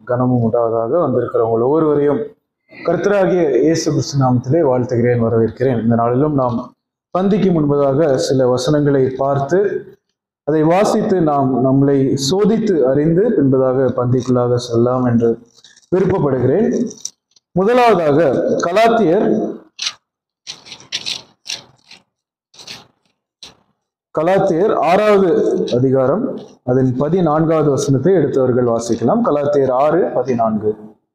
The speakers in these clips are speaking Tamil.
கனமும் உண்டாவதாக வந்திருக்கிறவங்க ஒவ்வொருவரையும் கர்த்தராகிய இயேசு கிறிஸ்து நாமத்திலே வாழ்த்துகிறேன் வரவேற்கிறேன் இந்த நாளிலும் நாம் பந்திக்கு முன்பதாக சில வசனங்களை பார்த்து அதை வாசித்து நாம் நம்மளை சோதித்து அறிந்து பின்பதாக பந்திக்குள்ளாக செல்லலாம் என்று விருப்பப்படுகிறேன் முதலாவதாக கலாத்தியர் கலாத்தியர் ஆறாவது அதிகாரம் அதன் பதினான்காவது வசனத்தை எடுத்தவர்கள் வாசிக்கலாம் கலாத்தியர் ஆறு பதினான்கு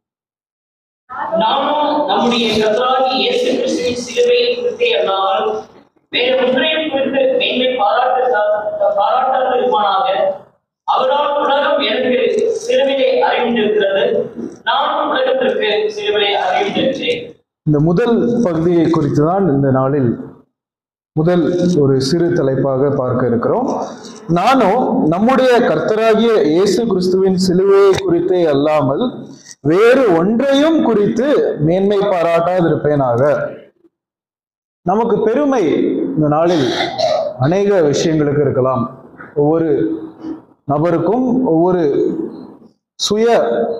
நாமும் நம்முடைய கர்த்தராகிய இயேசு கிறிஸ்துவின் சிலுவையை குறித்தே அல்லாமல் வேறு ஒன்றையும் குறித்து மேன்மை பாராட்ட பாராட்டாது இருப்பானாக அவரால் உலகம் எனக்கு சிலுவையை அறிவிந்திருக்கிறது நானும் உலகத்திற்கு சிலுவையை அறிவிந்திருக்கிறேன் இந்த முதல் பகுதியை குறித்து தான் இந்த நாளில் முதல் ஒரு சிறு தலைப்பாக பார்க்க இருக்கிறோம் நானும் நம்முடைய கர்த்தராகிய இயேசு கிறிஸ்துவின் சிலுவையை குறித்தே அல்லாமல் வேறு ஒன்றையும் குறித்து மேன்மை பாராட்டாதிருப்பேனாக நமக்கு பெருமை இந்த நாளில் அநேக விஷயங்களுக்கு இருக்கலாம் ஒவ்வொரு நபருக்கும் ஒவ்வொரு சுய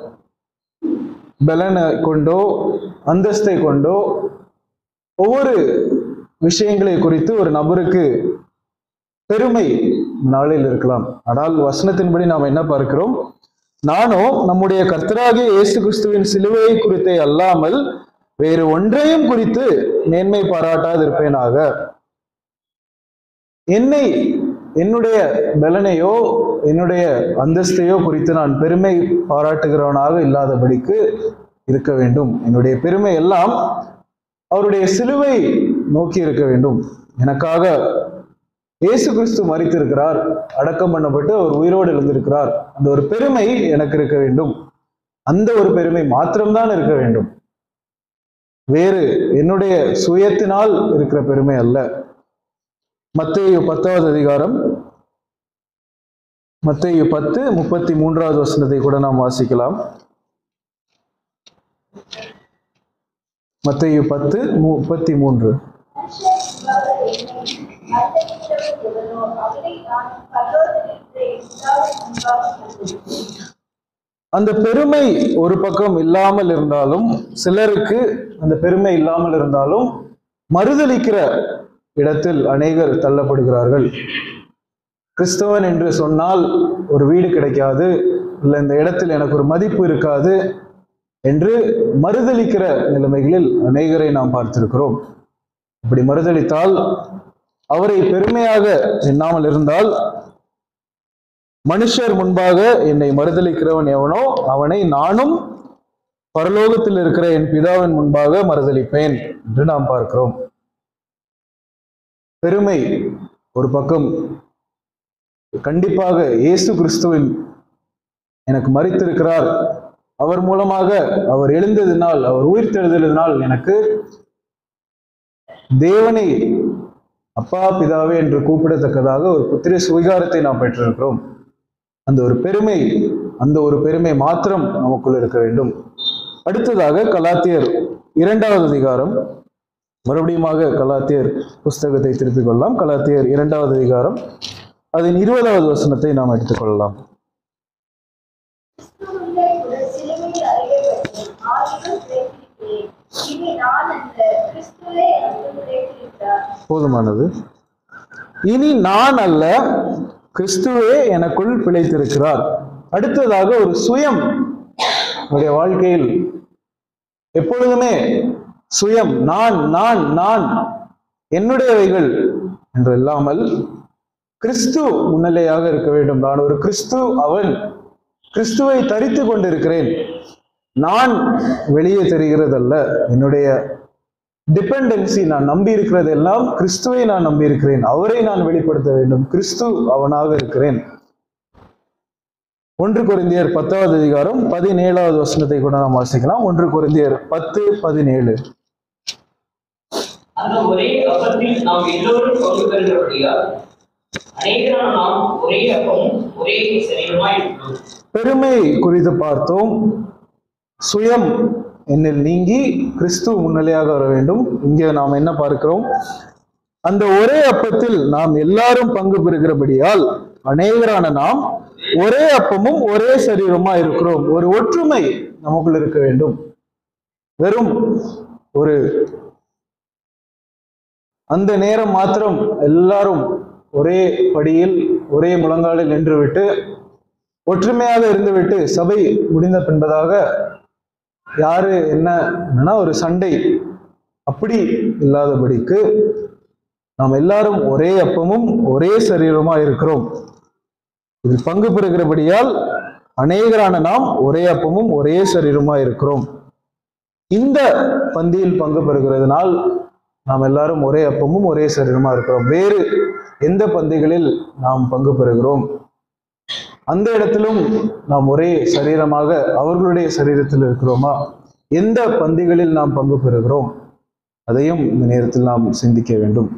பலனை கொண்டோ அந்தஸ்தை கொண்டோ ஒவ்வொரு விஷயங்களை குறித்து ஒரு நபருக்கு பெருமை நாளில் இருக்கலாம் ஆனால் வசனத்தின்படி நாம் என்ன பார்க்கிறோம் நானும் நம்முடைய கர்த்தராகிய இயேசு கிறிஸ்துவின் சிலுவையை குறித்தே அல்லாமல் வேறு ஒன்றையும் குறித்து மேன்மை பாராட்டாதிருப்பேனாக என்னை என்னுடைய பலனையோ என்னுடைய அந்தஸ்தையோ குறித்து நான் பெருமை பாராட்டுகிறவனாக இல்லாதபடிக்கு இருக்க வேண்டும் என்னுடைய பெருமை எல்லாம் அவருடைய சிலுவை நோக்கி இருக்க வேண்டும் எனக்காக இயேசு கிறிஸ்து மறித்திருக்கிறார் அடக்கம் பண்ணப்பட்டு அவர் உயிரோடு எழுந்திருக்கிறார் அந்த ஒரு பெருமை எனக்கு இருக்க வேண்டும் அந்த ஒரு பெருமை மாத்திரம்தான் இருக்க வேண்டும் வேறு என்னுடைய சுயத்தினால் இருக்கிற பெருமை அல்ல மத்தேயு பத்தாவது அதிகாரம் மத்தேயு பத்து முப்பத்தி மூன்றாவது வசனத்தை கூட நாம் வாசிக்கலாம் மத்தேயு பத்து முப்பத்தி மூன்று அந்த பெருமை ஒரு பக்கம் இல்லாமல் இருந்தாலும் சிலருக்கு அந்த பெருமை இல்லாமல் இருந்தாலும் மறுதளிக்கிற இடத்தில் அநேகர் தள்ளப்படுகிறார்கள் கிறிஸ்தவன் என்று சொன்னால் ஒரு வீடு கிடைக்காது இல்லை இந்த இடத்தில் எனக்கு ஒரு மதிப்பு இருக்காது என்று மறுதளிக்கிற நிலைமைகளில் அநேகரை நாம் பார்த்திருக்கிறோம் அப்படி மறுதளித்தால் அவரை பெருமையாக எண்ணாமல் இருந்தால் மனுஷர் முன்பாக என்னை மறுதளிக்கிறவன் எவனோ அவனை நானும் பரலோகத்தில் இருக்கிற என் பிதாவின் முன்பாக மறுதளிப்பேன் என்று நாம் பார்க்கிறோம் பெருமை ஒரு பக்கம் கண்டிப்பாக இயேசு கிறிஸ்துவின் எனக்கு மறித்திருக்கிறார் அவர் மூலமாக அவர் எழுந்ததினால் அவர் உயிர்த்தெழுதலினால் எனக்கு தேவனை அப்பா பிதாவே என்று கூப்பிடத்தக்கதாக ஒரு புத்திர சுவிகாரத்தை நாம் பெற்றிருக்கிறோம் அந்த ஒரு பெருமை அந்த ஒரு பெருமை மாத்திரம் நமக்குள் இருக்க வேண்டும் அடுத்ததாக கலாத்தியர் இரண்டாவது அதிகாரம் மறுபடியுமாக கலாத்தியர் புஸ்தகத்தை திருப்பிக் கொள்ளலாம் கலாத்தியர் இரண்டாவது அதிகாரம் அதன் இருபதாவது வசனத்தை நாம் எடுத்துக்கொள்ளலாம் கிறிஸ்துவுள்ளே கூட சிலுவையில் அறையப்பட்டேன். ஆகிலும் பிழைத்திருக்கிறேன். இனி நான் அல்ல, கிறிஸ்துவே எனக்குள் பிழைத்திருக்கிறார். போதுமானது இனி நான் அல்ல கிறிஸ்துவே எனக்குள் பிழைத்திருக்கிறார் அடுத்ததாக ஒரு சுயம் நம்முடைய வாழ்க்கையில் எப்பொழுதுமே சுயம் நான் நான் நான் என்னுடையவைகள் என்று இல்லாமல் கிறிஸ்து முன்னிலையாக இருக்க வேண்டும் நான் ஒரு கிறிஸ்து அவன் கிறிஸ்துவை தரித்து கொண்டிருக்கிறேன் நான் வெளியே தெரிகிறதல்ல என்னுடைய டிபெண்டன்சி நான் நம்பி இருக்கிறது எல்லாம் கிறிஸ்துவை நான் நம்பி இருக்கிறேன் அவரை நான் வெளிப்படுத்த வேண்டும் கிறிஸ்து அவனாக இருக்கிறேன் ஒன்று கொரிந்தியர் பத்தாவது அதிகாரம் பதினேழாவது வசனத்தை கூட நாம் வாசிக்கலாம் ஒன்று கொரிந்தியர் பத்து பதினேழு அந்த ஒரே அப்பத்தில் நாம் எல்லோரும் பங்கு பெறுகிறபடியால் அநேகரான நாம் ஒரே அப்பமும் ஒரே சரீரமாய் இருக்கிறோம் பெருமை குறித்து பார்த்தோம் சுயம் என்னில் நீங்கி கிறிஸ்து முன்னிலையாக வர வேண்டும் இங்கே நாம் என்ன பார்க்கிறோம் அந்த ஒரே அப்பத்தில் நாம் எல்லாரும் பங்கு பெறுகிறபடியால் அநேகரான நாம் ஒரே அப்பமும் ஒரே சரீரமா இருக்கிறோம் ஒரு ஒற்றுமை நமக்குள் இருக்க வேண்டும் வெறும் ஒரு அந்த நேரம் மாத்திரம் எல்லாரும் ஒரே படியில் ஒரே முழங்காலில் நின்றுவிட்டு ஒற்றுமையாக இருந்துவிட்டு சபை முடிந்த பின்பதாக யாரு என்ன என்னன்னா ஒரு சண்டை அப்படி இல்லாதபடிக்கு நாம் எல்லாரும் ஒரே அப்பமும் ஒரே சரீரமா இருக்கிறோம் இதில் பங்கு பெறுகிறபடியால் அநேகரான நாம் ஒரே அப்பமும் ஒரே சரீரமா இருக்கிறோம் இந்த பந்தியில் பங்கு பெறுகிறதுனால் நாம் எல்லாரும் ஒரே அப்பமும் ஒரே சரீரமா இருக்கிறோம் வேறு எந்த பந்திகளில் நாம் பங்கு பெறுகிறோம் அந்த இடத்திலும் நாம் ஒரே சரீரமாக அவர்களுடைய சரீரத்தில் இருக்கிறோமா எந்த பந்திகளில் நாம் பங்கு பெறுகிறோம் அதையும் இந்த நேரத்தில் நாம் சிந்திக்க வேண்டும்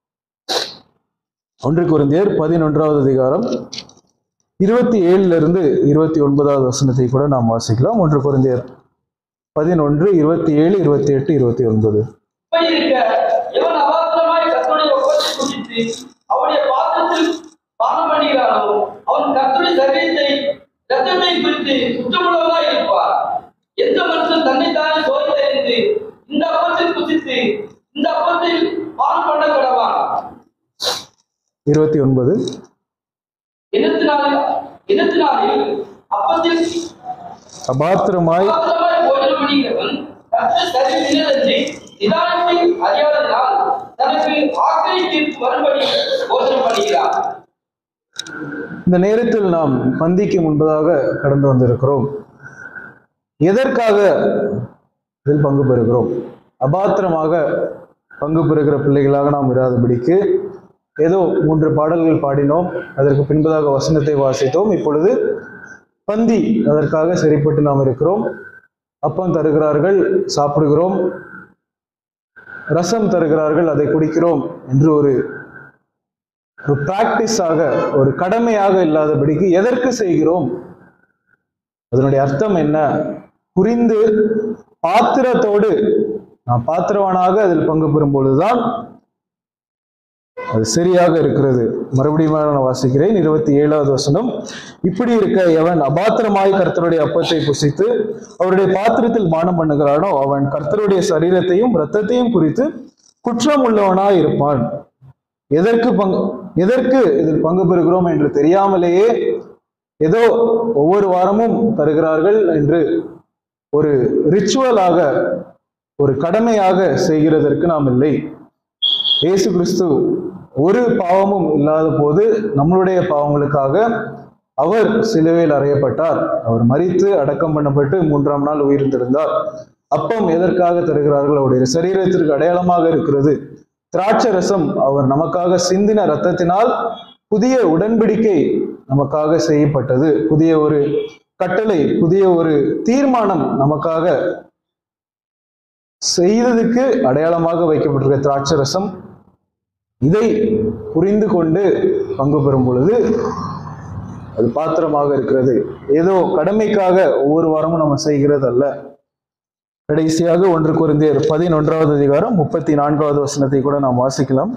ஒன்று குருந்தியர் பதினொன்றாவது அதிகாரம் இருபத்தி ஏழுல இருந்து இருபத்தி ஒன்பதாவது வசனத்தை கூட நாம் வாசிக்கலாம் ஒன்று குருந்தியர் பதினொன்று இருபத்தி ஏழு இருபத்தி எட்டு இருபத்தி ஒன்பது இப்படி இருக்க எவன் அபாத்திரமாய் கர்த்தருடைய ஒப்பத்தை குடித்து அவனுடைய பாத்திரத்தில் பானம் பண்ணுகிறானோ அவன் கர்த்தருடைய சரீரத்தை ரத்தத்தை குறித்து குற்றமுள்ளவனாய் இருப்பார் எந்த மனுஷன் தன்னைத்தானே சோதித்தறிந்து இந்த அப்பத்தில் குதித்து இந்த அப்பத்தில் பானம் பண்ண கடவான் இருபத்தி ஒன்பது இனத்தினாலே இனத்தினாலில் அப்பத்தில் அபாத்திரமாய் அபாத்திரமாய் போஜனம் பண்ணுகிறவன் கர்த்தர் சரீரத்திலிருந்து நிதானத்தை அறியாததினால் தனக்கு ஆக்கிரை தீர்ப்பு வரும்படி போஜனம் பண்ணுகிறான் இந்த நேரத்தில் நாம் பந்திக்கு முன்பதாக கடந்து வந்திருக்கிறோம் எதற்காக இதில் பங்கு பெறுகிறோம் அபாத்திரமாக பங்கு பெறுகிற பிள்ளைகளாக நாம் இராதபடிக்கு ஏதோ மூன்று பாடல்கள் பாடினோம் அதற்கு பின்பதாக வசனத்தை வாசித்தோம் இப்பொழுது பந்தி அதற்காக சரிப்பட்டு நாம் இருக்கிறோம் அப்பம் தருகிறார்கள் சாப்பிடுகிறோம் ரசம் தருகிறார்கள் அதை குடிக்கிறோம் என்று ஒரு ஒரு பிராக்டிஸாக ஒரு கடமையாக இல்லாதபடிக்கு எதற்கு செய்கிறோம் அதனுடைய அர்த்தம் என்ன புரிந்து பாத்திரத்தோடு நான் பாத்திரவானாக அதில் பங்கு பெறும் பொழுதுதான் அது சரியாக இருக்கிறது மறுபடியும் நான் வாசிக்கிறேன் இருபத்தி ஏழாவது வசனம் இப்படி இருக்க எவன் அபாத்திரமாய் கர்த்தருடைய அப்பத்தை புசித்து அவருடைய பாத்திரத்தில் பானம் பண்ணுகிறானோ அவன் கர்த்தருடைய சரீரத்தையும் இரத்தத்தையும் குறித்து குற்றம் உள்ளவனாய் இருப்பான் எதற்கு பங்கு எதற்கு இதில் பங்கு பெறுகிறோம் என்று தெரியாமலேயே ஏதோ ஒவ்வொரு வாரமும் தருகிறார்கள் என்று ஒரு ரிச்சுவலாக ஒரு கடமையாக செய்கிறதற்கு நாம் இல்லை இயேசு கிறிஸ்து ஒரு பாவமும் இல்லாத போது நம்மளுடைய பாவங்களுக்காக அவர் சிலுவையில் அறையப்பட்டார் அவர் மரித்து அடக்கம் பண்ணப்பட்டு மூன்றாம் நாள் உயிர்த்தெழுந்தார் அப்பம் எதற்காக தருகிறார்கள் அவருடைய சரீரத்திற்கு அடையாளமாக இருக்கிறது திராட்சை ரசம் அவர் நமக்காக சிந்தின ரத்தத்தினால் புதிய உடன்படிக்கை நமக்காக செய்யப்பட்டது புதிய ஒரு கட்டளை புதிய ஒரு தீர்மானம் நமக்காக செய்ததுக்கு அடையாளமாக வைக்கப்பட்டிருக்க திராட்சை ரசம் இதை புரிந்து கொண்டு பங்கு பெறும் பொழுது அது பாத்திரமாக இருக்கிறது ஏதோ கடமைக்காக ஒவ்வொரு வாரமும் நம்ம செய்கிறது அல்ல கடைசியாக ஒன்று குருந்தியர் பதினொன்றாவது அதிகாரம் முப்பத்தி நான்காவது வசனத்தை கூட நாம் வாசிக்கலாம்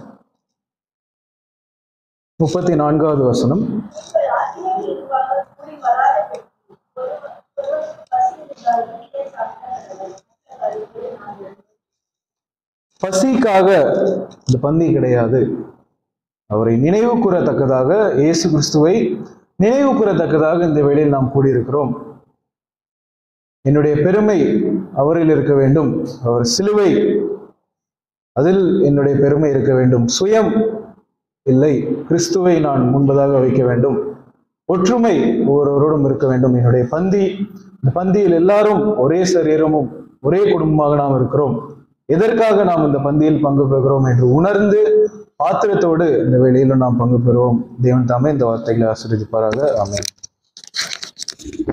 முப்பத்தி நான்காவது வசனம் உங்கள் ஆத்மாவில் இருப்பாக கூடி வராதபடி ஒருவர் ஒருவர் பசி இருந்தால் வெளியே சாப்பிட்டார்கள் கருத்து நான் பசிக்காக இந்த பந்தி கிடையாது அவரை நினைவு கூறத்தக்கதாக இயேசு கிறிஸ்துவை நினைவு கூறத்தக்கதாக இந்த வேளையில் நாம் கூடியிருக்கிறோம் என்னுடைய பெருமை அவரில் இருக்க வேண்டும் அவர் சிலுவை அதில் என்னுடைய பெருமை இருக்க வேண்டும் சுயம் இல்லை கிறிஸ்துவை நான் முன்பதாக வைக்க வேண்டும் ஒற்றுமை ஒவ்வொருவரோடும் இருக்க வேண்டும் என்னுடைய பந்தி இந்த பந்தியில் எல்லாரும் ஒரே சரீரமும் ஒரே குடும்பமாக நாம் இருக்கிறோம் எதற்காக நாம் இந்த பந்தியில் பங்கு பெறுகிறோம் என்று உணர்ந்து பாத்திரத்தோடு இந்த வேளையிலும் நாம் பங்கு பெறுவோம் தேவன் தாமே இந்த வார்த்தைகளை ஆசீர்வதிப்பாராக ஆமென்